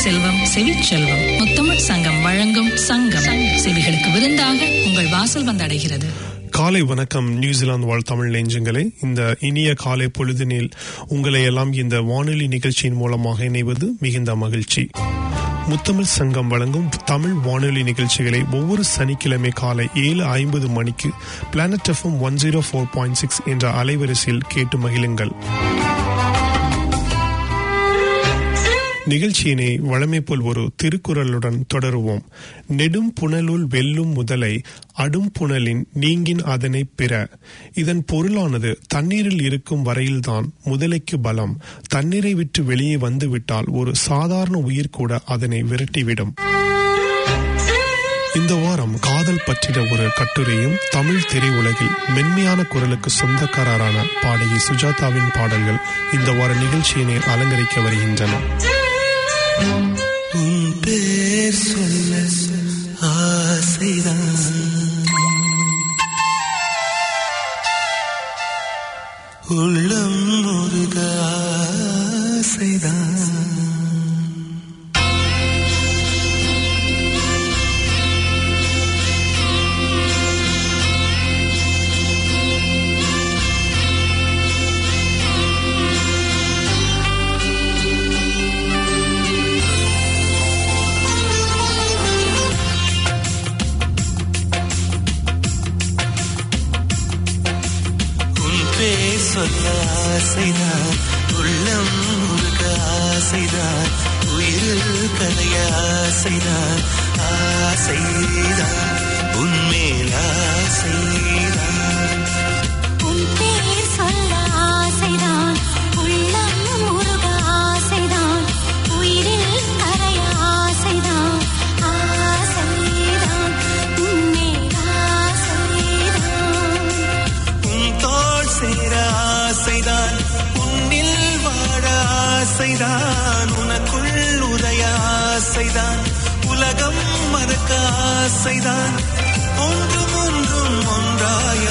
செல்வம் செவிச்செல்வம் முத்தமிழ் சங்கம் வழங்கும் சங்கம் செவிகளுக்கு விருந்தாக உங்கள் வாசல் வந்தடைகிறது காலை வணக்கம் நியூசிலாந்து வாழ் தமிழ் நெஞ்சங்களே இந்த இனிய காலை பொழுதினில் உங்களை எல்லாம் இந்த வானொலி நிகழ்ச்சியின் மூலமாக இணைவது மிகுந்த மகிழ்ச்சி முத்தமிழ் சங்கம் வழங்கும் தமிழ் வானொலி நிகழ்ச்சிகளை ஒவ்வொரு சனிக்கிழமை காலை ஏழு ஐம்பது மணிக்கு planet FM one zero four point six என்ற அலைவரிசையில் கேட்டு மகிழுங்கள் நிகழ்ச்சியினை வழமை போல் ஒரு திருக்குறளுடன் தொடருவோம் நெடும் புனலுள் வெல்லும் முதலை அடும் புனலின் நீங்கின் அதனை பிற இதன் பொருளானது தண்ணீரில் இருக்கும் வரையில்தான் முதலைக்கு பலம் தண்ணீரை விட்டு வெளியே வந்துவிட்டால் ஒரு சாதாரண உயிர் கூட அதனை விரட்டிவிடும் இந்த வாரம் காதல் பற்றின ஒரு கட்டுரையும் தமிழ் திரையுலகில் மென்மையான குரலுக்கு சொந்தக்காரரான பாடகி சுஜாதாவின் பாடல்கள் இந்த வார நிகழ்ச்சியினை அலங்கரிக்க வருகின்றன உன் பேர் சொல்ல ஆசைதான் உள்ளம் முருக ஆசைதான் உன் பேர் சொல்ல ஆசைதான் உள்ளம் முருக ஆசைதான் உயிரில் கலைய ஆசைதான் ஆசைதான் உன்மேல் ஆசைதான் உன் பேர் சொல்ல ஆசைதான் உள்ளம் முருக ஆசைதான் உயிரில் கரைய ஆசைதான் ஆசைதான் உன்மேல் ஆசைதான் உன் தோள் சேர ஆசைதான் உன்னில் வாழ ஆசைதான் உனக்குள் உதய ஆசைதான் உலகம் மறக்க ஆசைதான் ஒன்றும் ஒன்றும் ஒன்றாய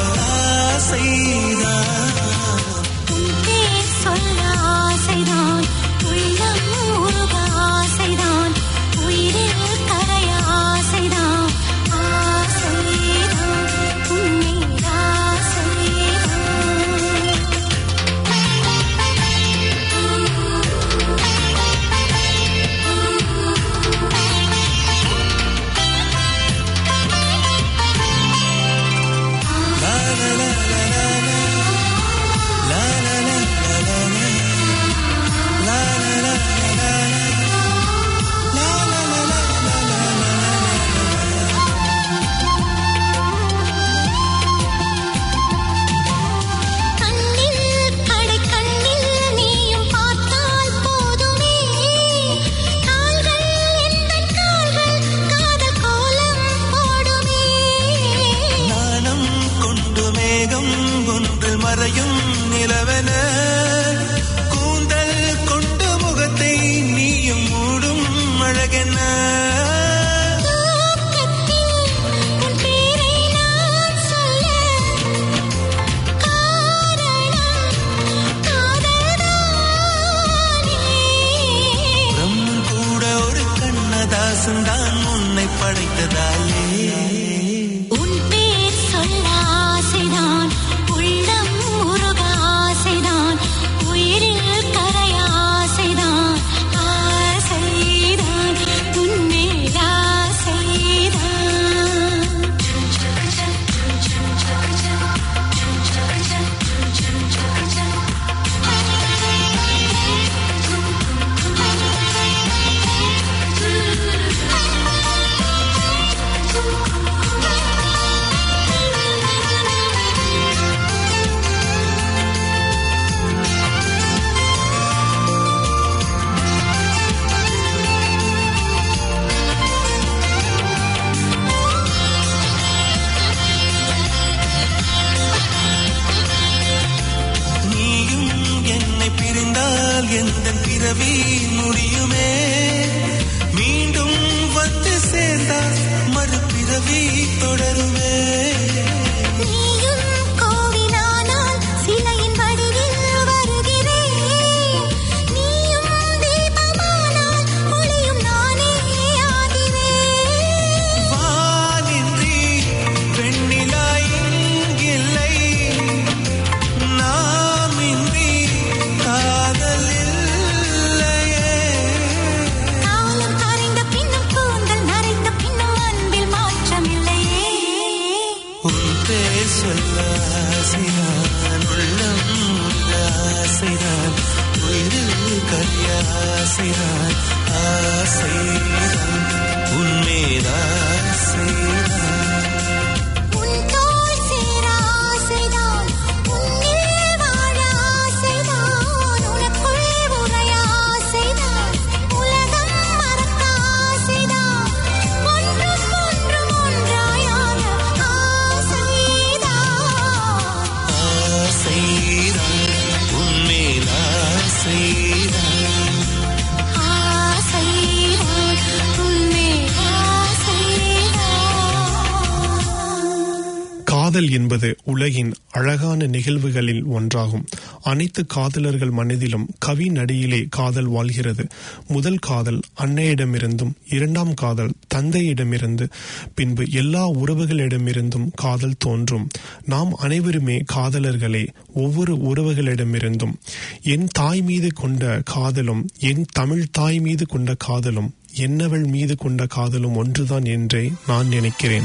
ஆசைதான் உன் பேர் சொல்ல ஆசைதான் உள்ளம் முருக ஆசைதான் உயிரில் கரைய ஆசைதான் ஆசைதான் உன்மேல் கண்ணில் கடை கண்ணில் நீயும் பார்த்தால் போதுமே கால்கள் எந்தன் கால்கள் காதல் கோலம் போடுமே நாணம் கொண்டு மேகம் ஒன்று மறையும் நிலவென கூந்தல் கொண்டு முகத்தை நீயும் மூடும் அழகென தூக்கத்தில் உன் பேரை நான் சொல்ல காரணம் காதல்தானே பிரம்மன் கூட ஒரு கண்ணதாசன் தான் உன்னை படைத்ததாலே உன் பேர் சொல்ல ஆசைதான் உள்ளம் முருக ஆசைதான் உயிரில் கரைய ஆசைதான் ஆசைதான் உன்மேல் நீயும் என்னை பிரிந்தால் எந்த பிறவி முடியுமே மீண்டும் வந்து சேர்ந்தால் மறுபிறவி தொடருமே நீயும் கோவிலானால் சிலையின் வடிவில் வருகிறேன் நீயும் தீபமானால் ஆசைதான் உள்ளம் உருக ஆசைதான் உயிரில் கரிய ஆசைதான் ஆசைதான் உன்மேல் ஆசைதான் உன் தோள் சேர ஆசைதான் உன்னில் வாழ ஆசைதான் உனக்குள் உறைய ஆசைதான் உலகம் மறக்க ஆசைதான் ஒன்றும் ஒன்றும் ஒன்றாயாக ஆசைதான் ஆசைதான் உன்மேல் ஆசைதான் ஆசைதான் உன்மேல் ஆசைதான் காதல் என்பது உலகின் அழகான நிகழ்வுகளில் ஒன்றாகும் அனைத்து காதலர்கள் மனதிலும் கவி நடியிலே காதல் வாழ்கிறது முதல் காதல் அன்னையிடமிருந்தும் இரண்டாம் காதல் தந்தையிடமிருந்து பின்பு எல்லா உறவுகளிடமிருந்தும் காதல் தோன்றும் நாம் அனைவருமே காதலர்களே ஒவ்வொரு உறவுகளிடமிருந்தும் என் தாய் மீது கொண்ட காதலும் என் தமிழ் தாய் மீது கொண்ட காதலும் என்னவள் மீது கொண்ட காதலும் ஒன்றுதான் என்றே நான் நினைக்கிறேன்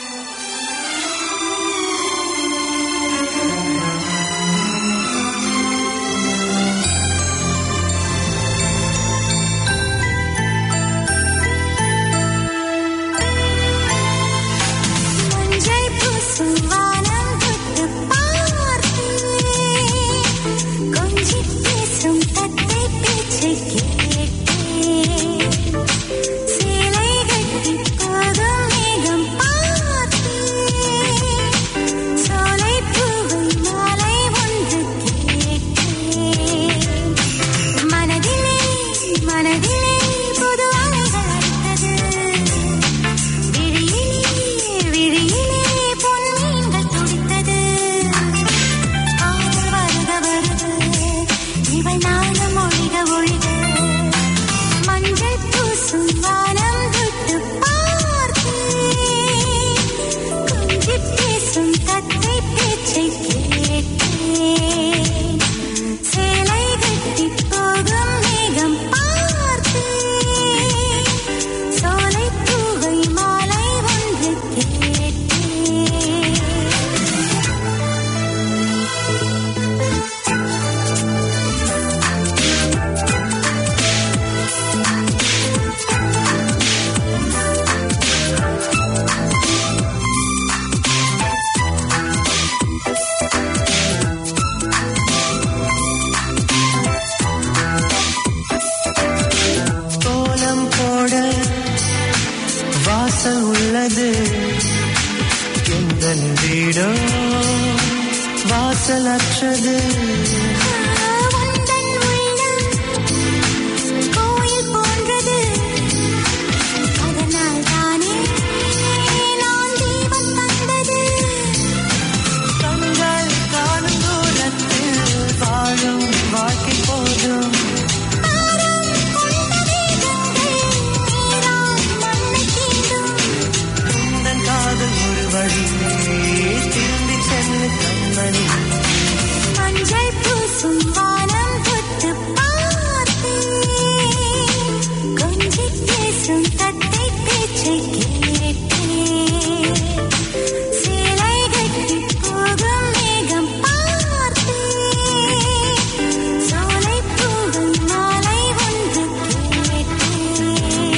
மஞ்சள் பூசும் வானம் தொட்டு பார்த்தேன் கொஞ்சி பேசும் தத்தை பேச்சை கேட்டேன் சேலை கட்டி போகும் மேகம் பார்த்தேன் சோலை பூவை மாலை ஒன்று கேட்டேன் மனதிலே மனதிலே புது அலைகள் அடித்தது விழியிலே விழியிலே பொன்மீன்கள் துடித்தது காதல் வருக வருக இவள் நானும் ஒழிக ஒழிக மஞ்சள் பூசும் வானம் தொட்டு பார்த்தேன் கொஞ்சி பேசும் தத்தை பேச்சை கேட்டேன் சேலை கட்டி போகும் மேகம் பார்த்தேன் சோலை பூவை மாலை ஒன்று கேட்டேன் கோலம் போட வாசல் உள்ளது எங்கள் வீடோ வாசல் அற்றது உந்தன் உள்ளம் கோயில் போன்றது அதனால் தானே நான் தீபம் தந்தது கண்கள் காணும் தூரத்தில் வாழும் வாழ்க்கை போதும் கொண்ட வேதங்கள் நீரால் மண்ணை தீண்டும் உந்தன் காதல் ஒரு வழி திரும்பி சென்று கண்மணி மஞ்சள் பூசும் வானம் தொட்டு பார்த்தேன் கொஞ்சி பேசும் தத்தை பேச்சை கேட்டேன் சேலை கட்டி போகும் மேகம் பார்த்தேன் சோலை பூவை மாலை ஒன்று கேட்டேன்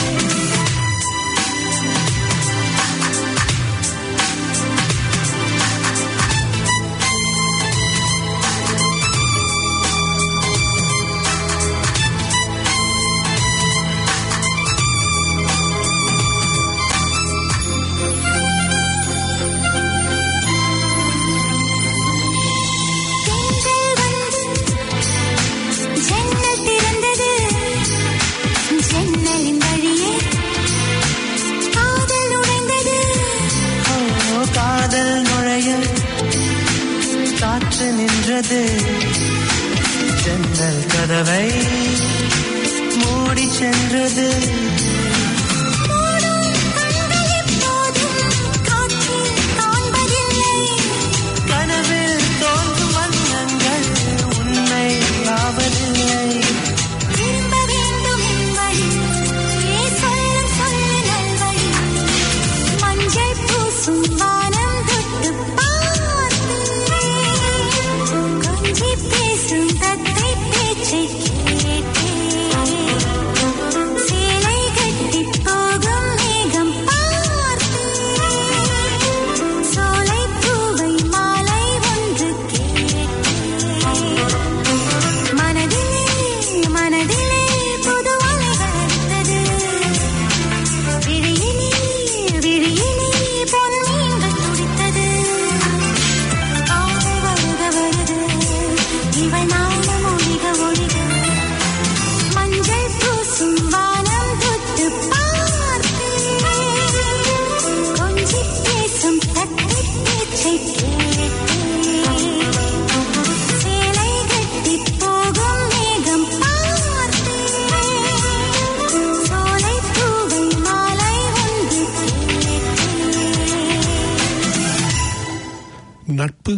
தென்றல் வந்து ஜன்னல் திறந்தது ஜன்னலின் வழியே காதல் நுழைந்தது ஓ காதல் நுழைய காற்று நின்றது ஜன்னல் கதவை மூடி சென்றது மூடும் கண்கள் எப்போதும் காற்றில் காண்பதில்லை கனவில் தோன்றும் வண்ணங்கள் உன்னை ஆவதில்லை திரும்ப வேண்டும் என் வழி ஏ சொல்லும் சொல்லு நல்வழி மஞ்சள் பூசும் வானம் தொட்டு பார்த்தேன்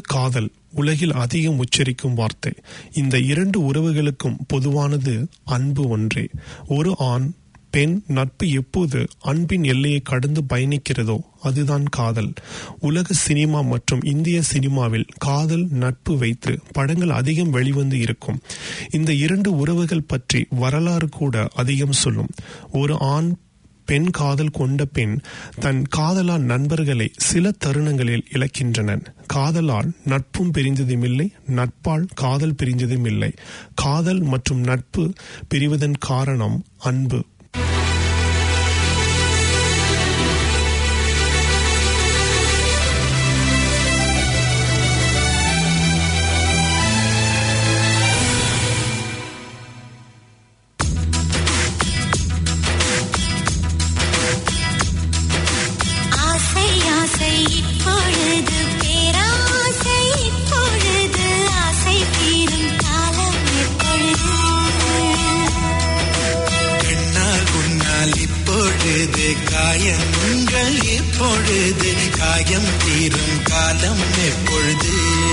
காதல் உலகில் அதிகம் உச்சரிக்கும் வார்த்தை இந்த இரண்டு உறவுகளுக்கும் பொதுவானது அன்பு ஒன்றே ஒரு ஆண் பெண் நட்பு எப்போது அன்பின் எல்லையை கடந்து பயணிக்கிறதோ அதுதான் காதல் உலக சினிமா மற்றும் இந்திய சினிமாவில் காதல் நட்பு வைத்து படங்கள் அதிகம் வெளிவந்து இருக்கும் இந்த இரண்டு உறவுகள் பற்றி வரலாறு கூட அதிகம் சொல்லும் ஒரு ஆண் பெண் காதல் கொண்ட பெண் தன் காதலால் நண்பர்களை சில தருணங்களில் இழக்கின்றனர் காதலால் நட்பும் பிரிந்ததுமில்லை நட்பால் காதல் பிரிந்ததும் இல்லை காதல் மற்றும் நட்பு பிரிவதன் காரணம் அன்பு ஆசை ஆசை இப்பொழுது பேராசை இப்பொழுது ஆசை தீரும் காலம் எப்பொழுது என்னால் உன்னால் இப்பொழுது காயங்கள் இப்பொழுது காயம் தீரும் காலம் எப்பொழுது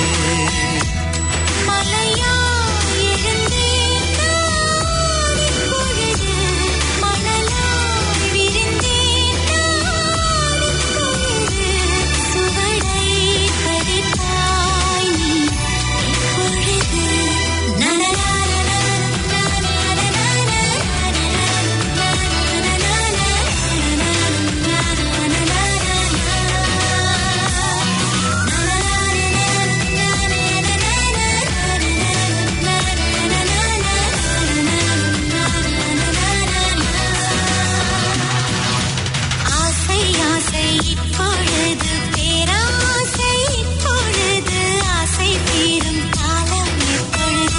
மலையாய் எழுந்தேன் நான் இப்பொழுது மணலாய் விரிந்தேன் நான் இப்பொழுது சுவடை பதிப்பாய் நீ இப்பொழுது ஆசை ஆசை இப்பொழுது பேராசை இப்பொழுது ஆசை தீரும் காலம் எப்பொழுது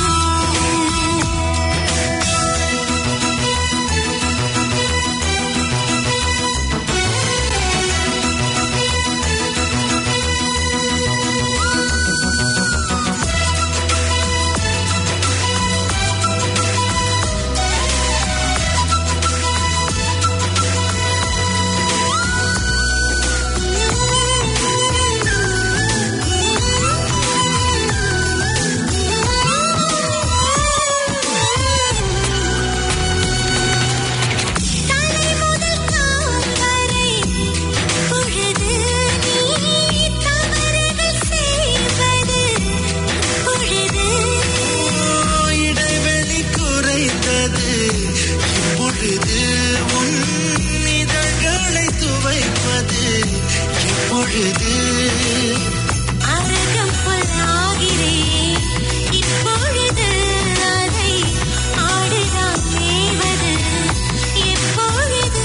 தலை முதல் கால் வரை பொழுது நீ தவறுகள் செய்வது பொழுது இடைவெளி குறைந்தது இப்பொழுது உன் இதழ்களை துவைப்பது எப்பொழுது அருகம் பொல்லாகிறேன் இப்பொழுது அதை ஆடுதான் மேவது எப்பொழுது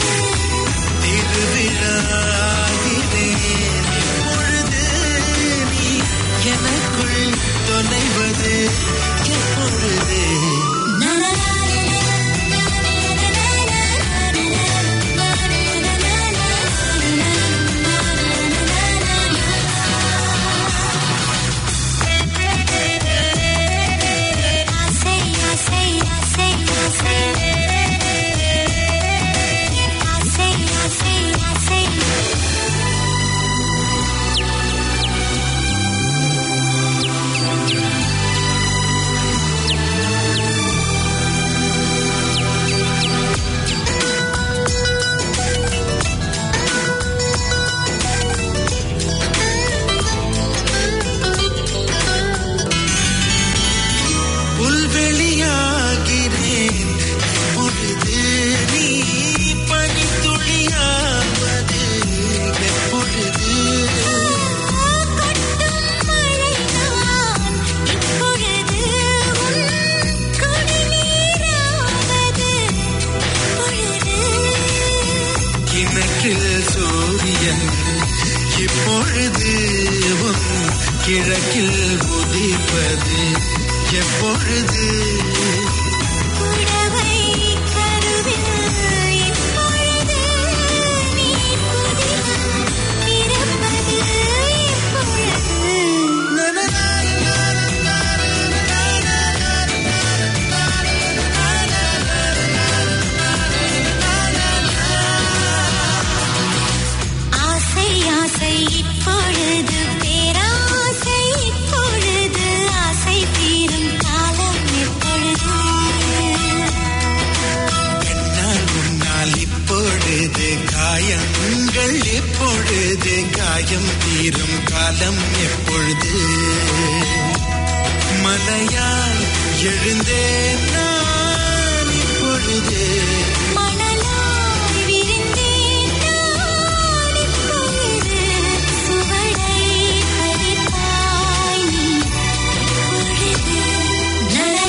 திருவிழாகிறேன் இப்பொழுது நீ எனக்குள் தொலைவது எப்பொழுது ஆசை ஆசை ஆசை ஆசை ஆசை ஆசை ஆசை புல்வெளியாகிறேன் எப்பொழுது நீ பனித்துளியாவது எப்பொழுது கொட்டும் மழைதான் இப்பொழுது உன் குடிநீராவது பொழுது கிணற்றில் சூரியன் இப்பொழுது உன் கிழக்கில் உதிப்பது எப்பொழுது புடவை கருவில் இப்பொழுது நீ புதினம் பிறப்பது எப்பொழுது ஆசை ஆசை இப்பொழுது பேராசை தாகம் தீரும் காலம் எப்பொழுது மலையாய் எழுந்தேன் நான் இப்பொழுது மணலாய் விரிந்தேன் நான் இப்பொழுது சுவடை பதிப்பாய் நீ இப்பொழுது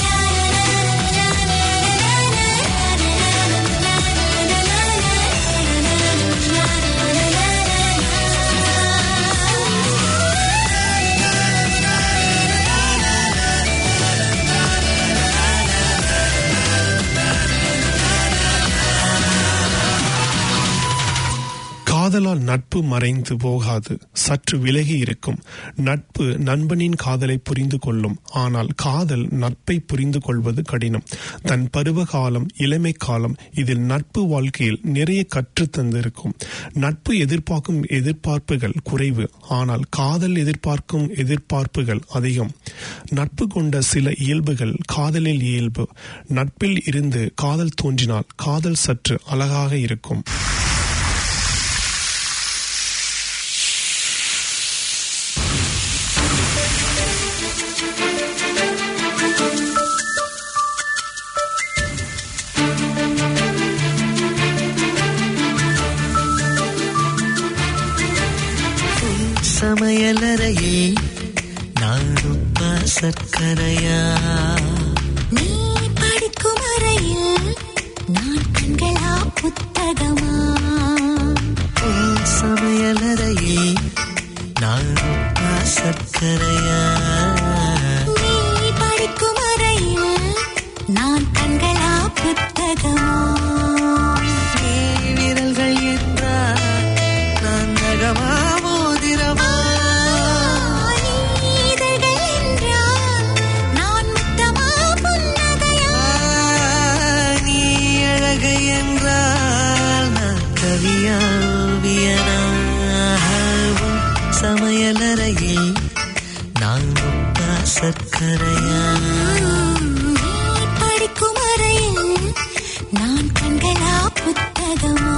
காதலால் நட்பு மறைந்து போகாது சற்று விலகி இருக்கும் நட்பு நண்பனின் காதலை புரிந்து கொள்ளும் ஆனால் காதல் நட்பை புரிந்து கொள்வது கடினம் தன் பருவ காலம் இளமை காலம் இதில் நட்பு வாழ்க்கையில் நிறைய கற்று தந்திருக்கும் நட்பு எதிர்பார்க்கும் எதிர்பார்ப்புகள் குறைவு ஆனால் காதல் எதிர்பார்க்கும் எதிர்பார்ப்புகள் அதிகம் நட்பு கொண்ட சில இயல்புகள் காதலில் இயல்பு நட்பில் இருந்து காதல் தோன்றினால் காதல் சற்று அழகாக இருக்கும் சமையலறையில் நானும் சர்க்கரையா நீ படிக்கும் அறையில் நான் கண்களா புத்தகமா உன் சமையலறையில் நானும் சர்க்கரையா நீ படிக்கும் அறையில் நான் கண்களா புத்தகமா நீ விரல்கள் என்றால் நான் நகமா மோதிரமா நீ இதழ்கள் என்றால் நான் முத்தமா புன்னகையா நீ அழகு என்றால் நான் கவியா ஓவியனா உன் சமையலறையில் நானும் சர்க்கரையா நீ படிக்கும் அறையில் நான் கண்களா புத்தகமா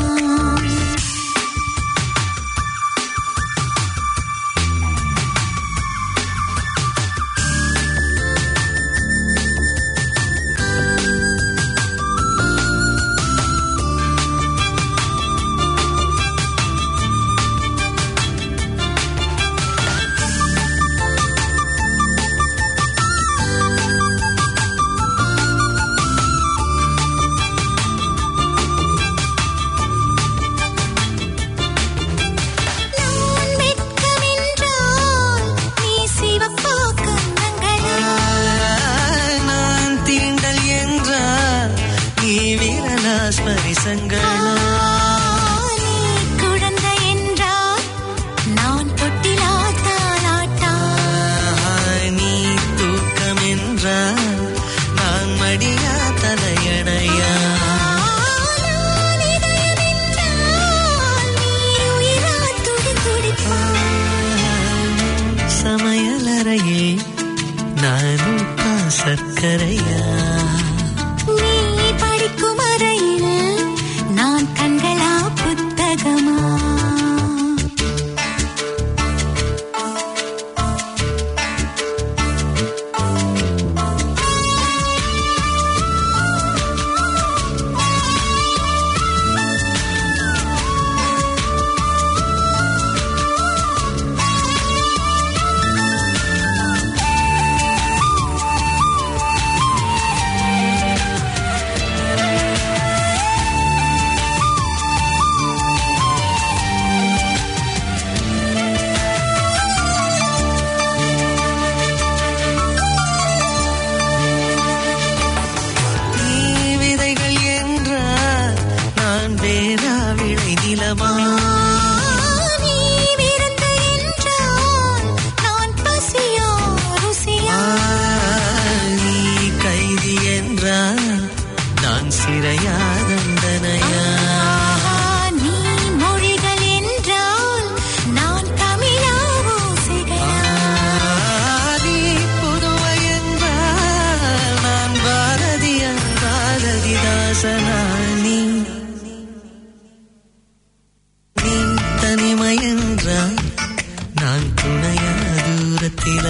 நான் வெட்கமென்றால் நீ சிவப்பா கன்னங்களா நான் தீண்டல் என்றால் நீ வீரலா ஸ்பரிசங்களா நீ குழந்தை என்றால் நான் தொட்டிலா தாலாட்டா நீ தூக்கம் என்றால் நான் மடியா தலையணையா நான் இதயம் என்றால் நீ உயிரா துடி துடிப்பா சமையலறையில் நானும் சர்க்கரையா நீ படிக்கும் அறையில் நான் கண்களா புத்தகமா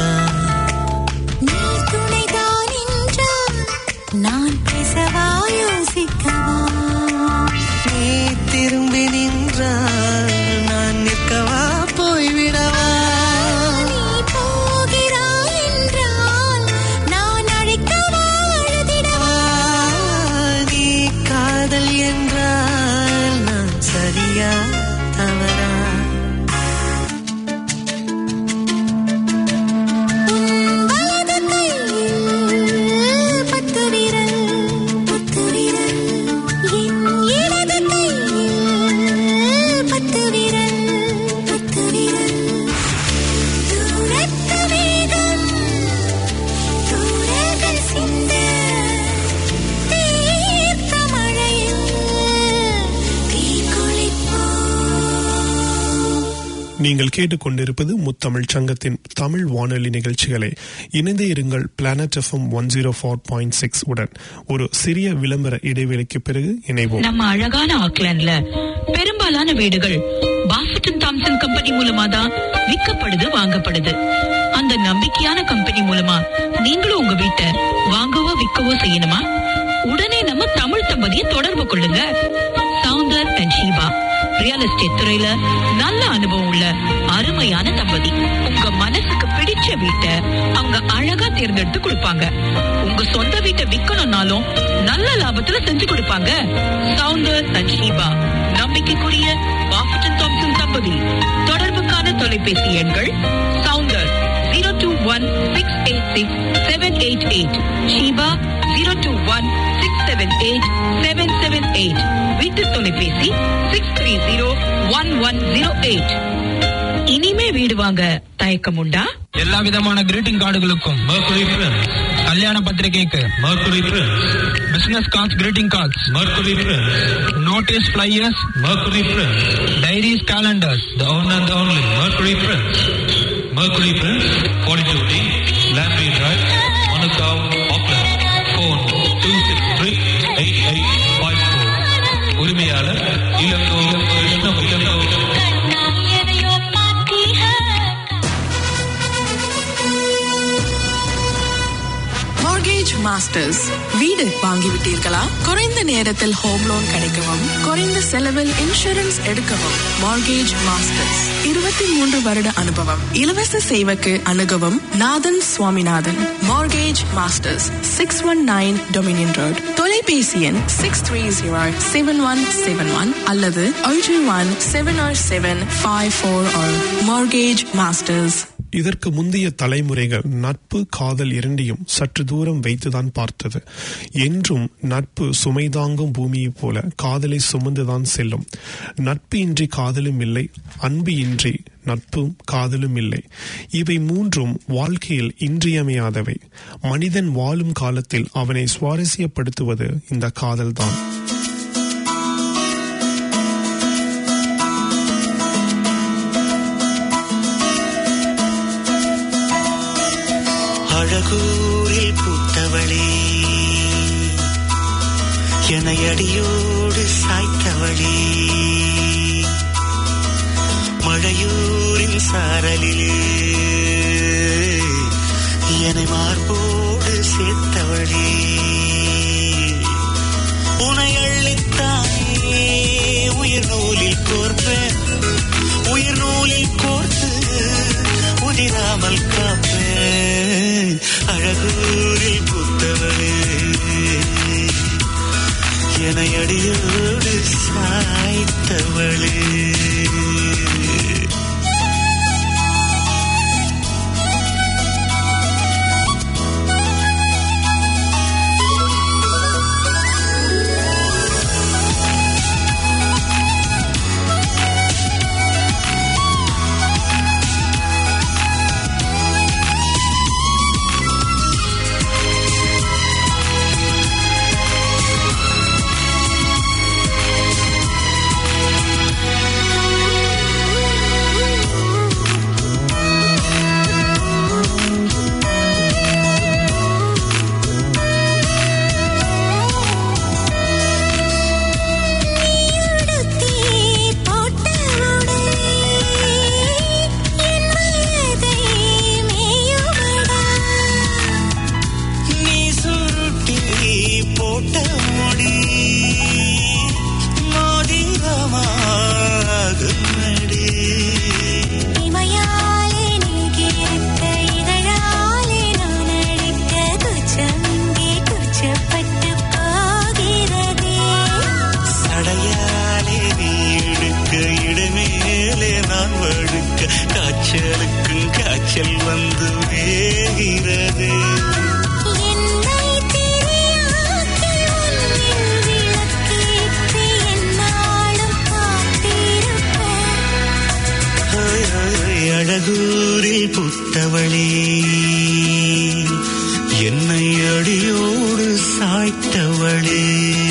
சக்கரையா நீ துணைதான் என்றால் நான் பேசவா யோசிக்கவா நீ திரும்பி நின்றால் நான் நிற்கவா போய்விடவா நீ போகிறாய் என்றால் நான் அழைக்கவா அழுதிடவா நீ காதல் என்றால் நான் சரியா தவறா வலது கையில் பத்து விரல் பத்து விரல் என் இடது கையில் பத்து விரல் பத்து விரல் தூரத்து மேகம் தூரங்கள் சிந்த தீர்த்த மழையில் தீக்குளிப்போம் நீங்கள் கேட்டுக்கொண்டிருப்பது முத்தமிழ் சங்கத்தின் தமிழ் வானொலி நிகழ்ச்சிகளை இணைந்தே இருங்கள் planet FM one zero four point six உடன் ஒரு சிறிய விளம்பர இடைவேளைக்கு பிறகு இணைவோம் நம்ம அழகான ஆக்லாண்ட்ல பெரும்பாலான வீடுகள் பாஃபட்டன் தாம்சன் கம்பெனி மூலமா தான் விற்கப்படுது வாங்கப்படுது அந்த நம்பிக்கையான கம்பெனி மூலமா நீங்களும் உங்க வீட்டை வாங்கவோ விற்கவோ செய்யணுமா உடனே நம்ம தமிழ் தம்பதியை தொடர்பு கொள்ளுங்க Soundar and Sheeba real estate துறையில நல்ல அனுபவம் உள்ள அருமையான தம்பதி உங்க மனசுக்கு பிடிச்ச வீட்டை அவங்க அழகா தேர்ந்தெடுத்து கொடுப்பாங்க உங்க சொந்த வீட்டை விக்கணும்னாலும் நல்ல லாபத்துல செஞ்சு கொடுப்பாங்க சவுந்தர் அண்ட் ஷீபா நம்பிக்கைக்குரிய பாஃபட்டன் தாம்சன் தம்பதி தொடர்புக்கான தொலைபேசி எண்கள் Soundar zero two one six eight six seven eight eight Sheeba zero two one six seven eight seven seven eight வீட்டு தொலைபேசி six three zero one one zero eight இனிமே வீடு வாங்க தயக்கம் உண்டா எல்லா விதமான கிரீட்டிங் கார்டுகளுக்கும் Mercury Prince, கல்யாண பத்திரிகைக்கு Mercury Prince, business cards greeting cards Mercury Prince, notices flyers Mercury Prince, diaries calendars the one and only Mercury Prince. Mercury Prince, 42D, Lamprey Drive, Manukau, Auckland. Phone 263-8854. உரிமையாளர் இளங்கோ இளங்கோ இளங்கோ எதையோ பார்த்தீர்கள் mortgage masters வீடு வாங்கிவிட்டீர்களா குறைந்த நேரத்தில் home loan கிடைக்கவும் குறைந்த செலவில் insurance எடுக்கவும் மார்கேஜ் மாஸ்டர்ஸ் இருபத்தி மூன்று வருட அனுபவம் இலவச சேவைக்கு அணுகவும் Nathan Swaminathan mortgage masters six one nine dominion road தொலைபேசி எண் six three zero seven one seven one அல்லது ஒன்று one seven or seven five four mortgage masters இதற்கு முந்தைய தலைமுறைகள் நட்பு காதல் இரண்டையும் சற்று தூரம் வைத்துதான் பார்த்தது என்றும் நட்பு சுமைதாங்கும் பூமியைப் போல காதலை சுமந்துதான் செல்லும் நட்பு இன்றி காதலும் இல்லை அன்பு இன்றி நட்பும் காதலும் இல்லை இவை மூன்றும் வாழ்க்கையில் இன்றியமையாதவை மனிதன் வாழும் காலத்தில் அவனை சுவாரஸ்யப்படுத்துவது இந்த காதல்தான் அழகூரில் பூத்தவளே என அடியோடு சாய்த்தவளே மழையூரின் சாரலிலே என்னை மார்போடு சேர்த்தவளே உனை அள்ளித்தானே உயிர் நூலில் கோர்ப்பேன் உயிர் நூலில் கோர்த்து உதிராமல் காப்பேன் அழகூரில் புத்தவளே என அடியோடு சாய்த்தவளே பொழுது வேகிறது என்னை திரியாக்கி உன்னில் விளக்கேற்றி எந்நாளும் காத்திருப்பேன் ஹாய், ஹாய், ஹாய், அழகூரில் புத்தவளே என்னை அடியோடு சாய்த்தவளே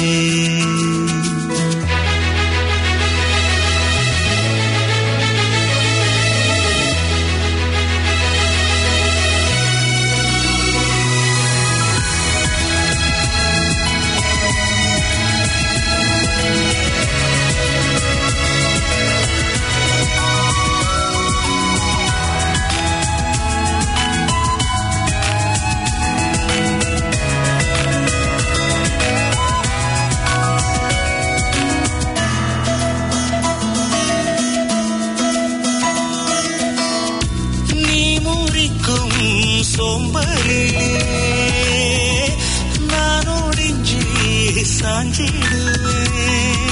நீ முறிக்கும் சோம்பலிலே நான் ஒடிஞ்சி சாஞ்சிடுவேன்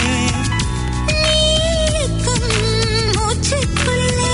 நீக்கும் மூச்சுக்குள்ளே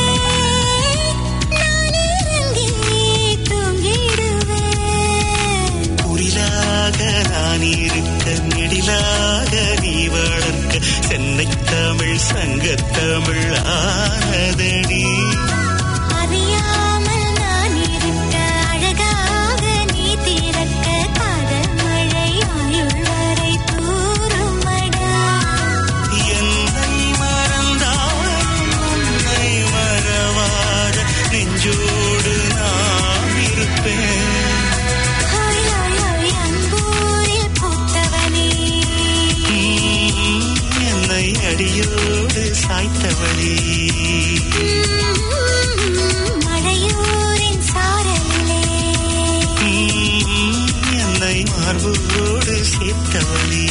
நான் இறங்கி தூங்கிடுவேன் குரிலாக நான் இருக்க நெடிலாக நீ வளர்க்க சென்னை தமிழ் சங்கத்தமிழ் ஆனதடி அறியாமல் நான் இருக்க அழகாக நீ திறக்க காதல் மழை ஆயுள் வரை தூருமடா என்னை மறந்தாலும் உன்னை மறவாத நெஞ்சோடு நான் இருப்பேன் ஹாய் ஹாய் ஹாய் அன்பூரில் பூத்தவனே உம், என்னை அடியோடு சாய்த்தவளே உம், மலையூரின் சாரலிலே உம், என்னை மார்போடு சேர்த்தவளே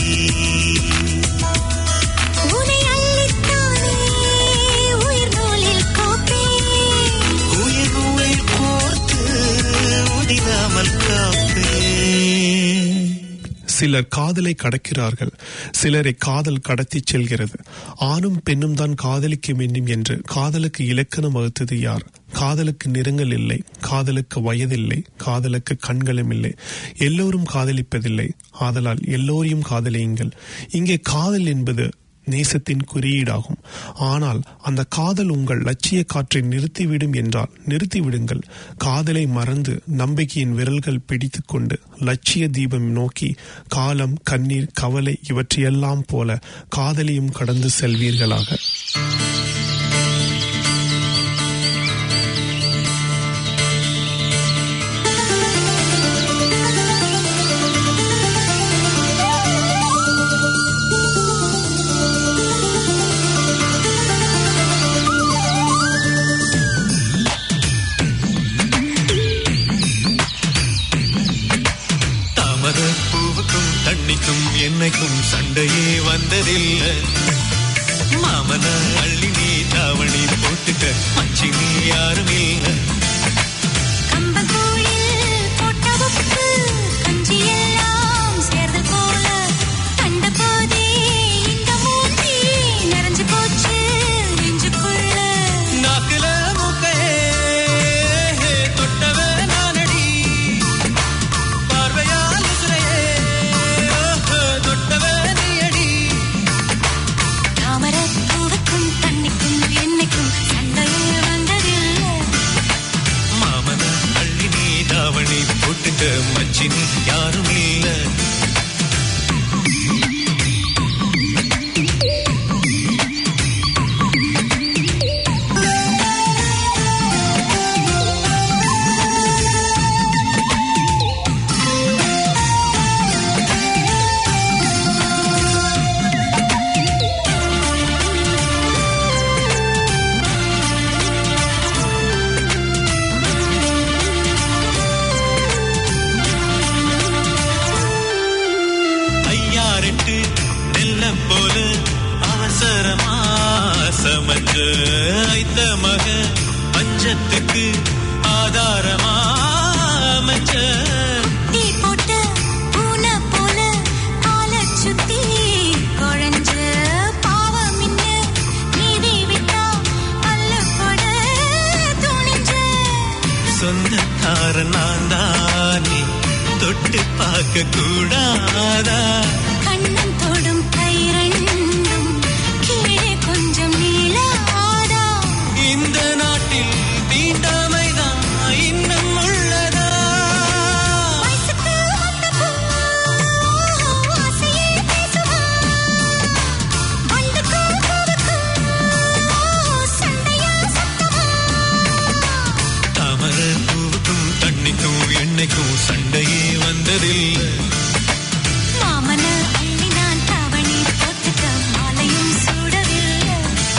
உனை அள்ளித்தானே உயிர் நூலில் கோப்பேன் உயிர் நூலில் கோர்த்து உதிராமல் காப்பேன் சிலர் காதலை கடக்கிறார்கள் சிலரை காதல் கடத்திச் செல்கிறது ஆணும் பெண்ணும் தான் காதலிக்க வேண்டும் என்று காதலுக்கு இலக்கணம் வகுத்தது யார் காதலுக்கு நிறங்கள் இல்லை காதலுக்கு வயதில்லை காதலுக்கு கண்களும் இல்லை எல்லோரும் காதலிப்பதில்லை ஆதலால் எல்லோரையும் காதலியுங்கள் இங்கே காதல் என்பது நேசத்தின் குறியீடாகும் ஆனால் அந்த காதல் உங்கள் லட்சிய காற்றை நிறுத்திவிடும் என்றால் நிறுத்திவிடுங்கள் காதலை மறந்து நம்பிக்கையின் விரல்கள் பிடித்துக்கொண்டு லட்சிய தீபம் நோக்கி காலம் கண்ணீர் கவலை இவற்றையெல்லாம் போல காதலையும் கடந்து செல்வீர்களாக தாமர பூவுக்கும் தண்ணிக்கும் என்னைக்கும் சண்டையே வந்ததில்லை மாமன அள்ளி நீ தாவணி போட்டுக்க மச்சி நீ யாரும் இல்லை கம்பங்கூழில் போட்ட உப்பு கஞ்சியெல்லாம் சேர்ந்து போல கண்ட போதே இந்த மூர்த்தி நிறைஞ்சு போச்சு நெஞ்சுக்குள்ள நாக்குல மூக்கையே தொட்டவ நானடி பார்வையால் உசுரையே ஓஹோ, தொட்டவ நீயடி தாமரப் பூவுக்கும் தண்ணிக்கும் என்னைக்கும் சண்டையே வந்ததில்லை மாமன அள்ளி நீ தாவணி போட்டுக்க மச்சி நீ யாரும் இல்லை ஐயாரெட்டு சொந்தக்கார நான் தானே தொட்டு பார்க்க கூடாதா கண்ணம் தொடும் கை ரெண்டும் கீழே கொஞ்சம் நீளாதா இந்த நாட்டில் தீண்டாமைதான் இன்னும் உள்ளதா வயசுக்கு வந்த பூ ஆசையே பேசுவா வண்டுக்கும் பூவுக்கும் சண்டையா சத்தமா தாமர பூவுக்கும் தண்ணிக்கும் எண்ணெய்க்கும் சண்டையே வந்ததில்லை மாமன அள்ளி நான் தவணி போட்டுக்க மாலையும் சூடவில்லை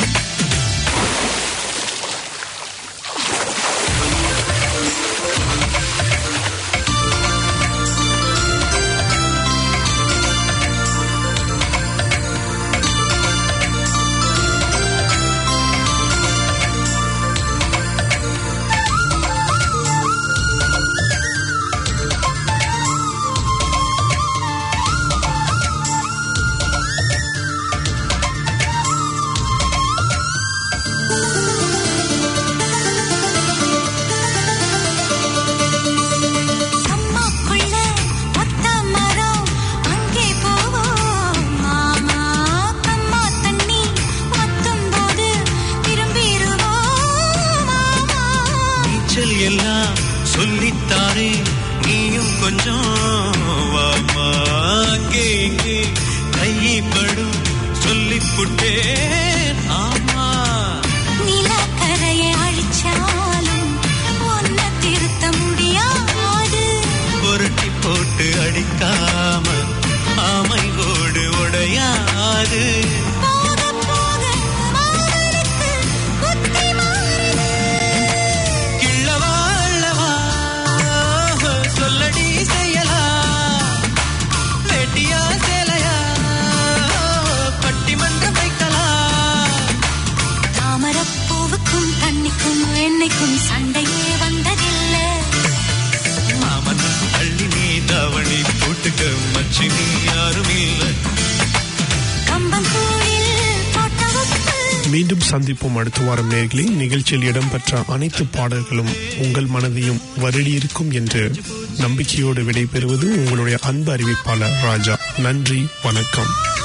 அம்மாக்குள்ள ஒத்த மரம் அங்கே போவோம் மாமா அம்மா தண்ணி மத்தும் போது திரும்பிடுவோம் மாமா நீச்சல் எல்லாம் சொல்லித்தாரே நீயும் கொஞ்சம் வாமா அங்கே இங்கே கையை படும் சொல்லிப் புட்டேன் ஆமா நிலக்கரையை அழிச்சாலும் ஒன்ன திருத்த முடியாது புரட்டி போட்டு அடிக்காம ஆமை ஓடு உடையாது போக போக மாமனுக்கு புத்தி மாறுது கிள்ளவா அள்ளவா சொல்லடி செய்யலாம் வெட்டியா சேலையா பட்டிமன்றம் வைக்கலாம் தாமரப்பூவுக்கும் தண்ணிக்கும் எண்ணெய்க்கும் சண்டையே வந்ததில்லை மாமன் அள்ளி நீ தாவணி போட்டுக்க மச்சி நீ யாரும் இல்லை கம்பங்கூழில் போட்ட உப்பு மீண்டும் சந்திப்போம் அடுத்த வாரம் நேர்களே நிகழ்ச்சியில் இடம்பெற்ற அனைத்து பாடல்களும் உங்கள் மனதையும் வருடியிருக்கும் என்று நம்பிக்கையோடு விடைபெறுவது உங்களுடைய அன்பு அறிவிப்பாளர் ராஜா நன்றி வணக்கம்